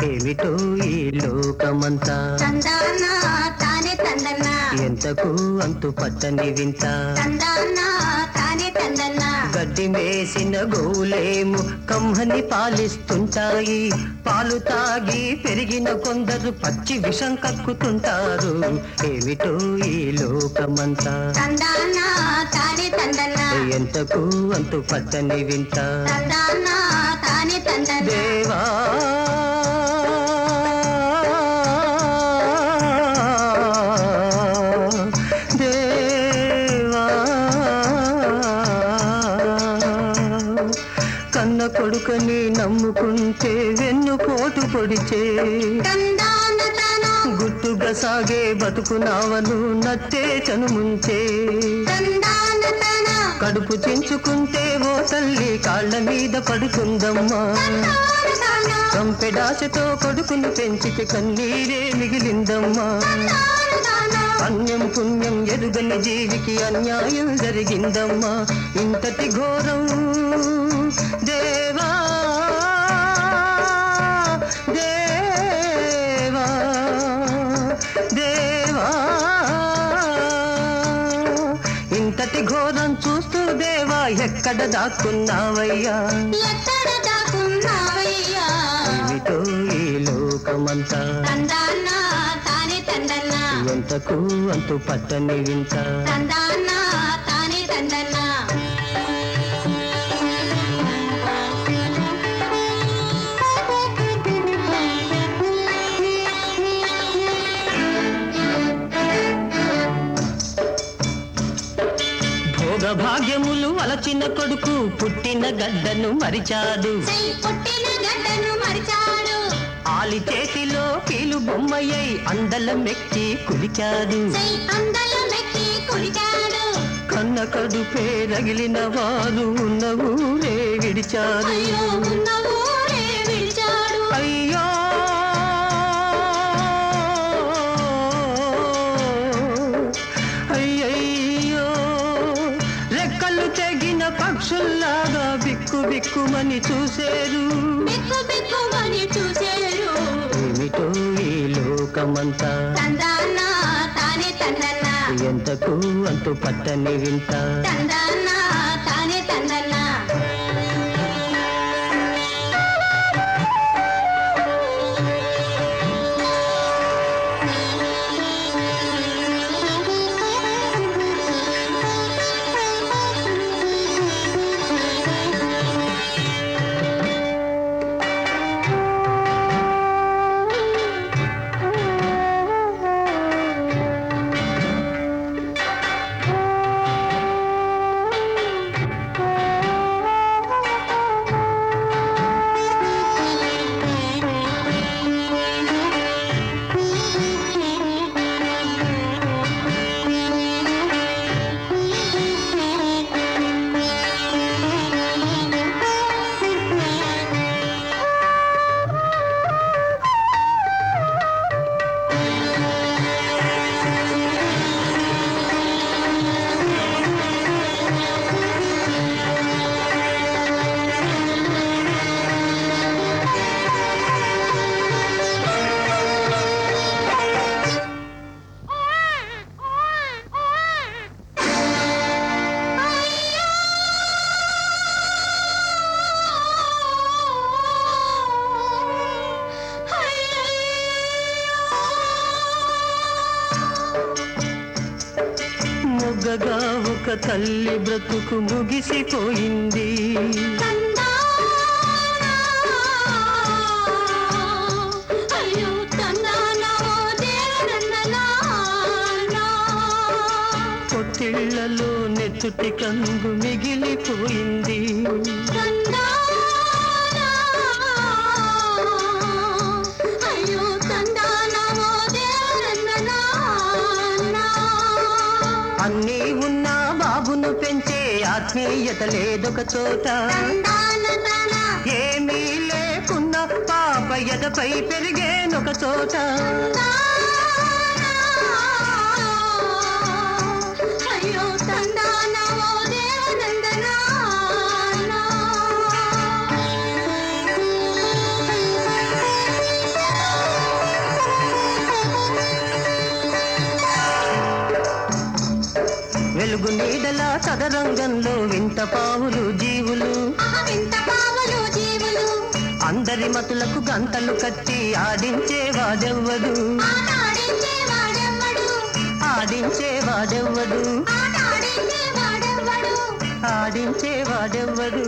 ఏమిటో ఈ లోకమంతా తందాన తానే తందన్న ఎంతకు అంతు పట్టని వింత తందాన తానే తందన్న గడ్డి మేసిన గోలేము కమ్మని పాలిస్తుంటాయి పాలు తాగి పెరిగిన కొందరు పచ్చి విషం కక్కుతుంటారు ఏమిటో ఈ లోకమంతా తందాన తానే తందన్న ఎంతకు అంతు పట్టని వింత తందాన తానే తందన్న దేవా దేవా కన్న కొడుకని నమ్ముకుంటే వెన్ను పోటు పొడిచే తందాన తన గుట్టుగా సాగే బతుకునావను నట్టే చనుముంచే తందాన తన కడుపు చించుకుంటే ఓ తల్లి కాళ్ళ మీద పడుకుందమ్మా తందాన తన కంపెడాశతో కొడుకుని పెంచితే కన్నీరే మిగిలిందమ్మా తందాన తన అన్యం పుణ్యం ఎరుగని జీవికి అన్యాయం జరిగిందమ్మా ఇంతటి ఘోరం దేవా దేవా దేవా ఇంతటి ఘోరం చూస్తూ దేవా ఎక్కడ దాక్కున్నావయ్యా ఎక్కడ దాక్కున్నావయ్యా ఏమిటో ఈ లోకమంతా తందాన తానే తందన్న ఎంతకు అంతు పట్టని వింత తందాన తానే తందన్న భోగ భాగ్యములు అలచిన కొడుకు పుట్టిన గడ్డను మరిచాడు సై పుట్టిన గడ్డను మరిచాడు ఆలి చేతిలో కీలు బొమ్మయ్యై అందల మెక్కి కులిచాడు సై అందలమెక్కి కులిచాడు కన్న కడుపే రగిలిన వారు ఉన్న ఊరే విడిచారు అయ్యో ఉన్న ఊరే విడిచాడు అయ్యో అయ్యయ్యో రెక్కలు తెగిన పక్షుల్లాగా బిక్కు బిక్కుమని చూసేరు బిక్కు బిక్కుమని చూసేరు ఏమిటో ఈ లోకమంతా తందాన తానే తందన్న ఎంతకు అంతు పట్టని వింత తందాన తానే తందన్న మొగ్గగా ఒక తల్లి బ్రతుకు ముగిసిపోయింది అయ్యో తందానా దేవనందనా పొత్తిళ్లలో నెత్తుటి కంగు మిగిలిపోయింది అయ్యో తందానమో దేవనందనా అన్నీ ఉన్నా బాబును పెంచే ఆత్మీయత లేదొక చోట ఏమీ లేకున్నా పాప ఎదపై పెరిగేనొక చోట అయ్యో తందానమో దేవనందనా వెలుగు నీడల చదరంగంలో వింత పావులు జీవులు ఆ వింత పావులు జీవులు అందరి మతులకు గంటలు కట్టి ఆడించేవాడెవ్వడు ఆటాడించే వాడెవ్వడు ఆడించేవాడెవ్వడు ఆటాడించే వాడెవ్వడు ఆడించేవాడెవ్వడు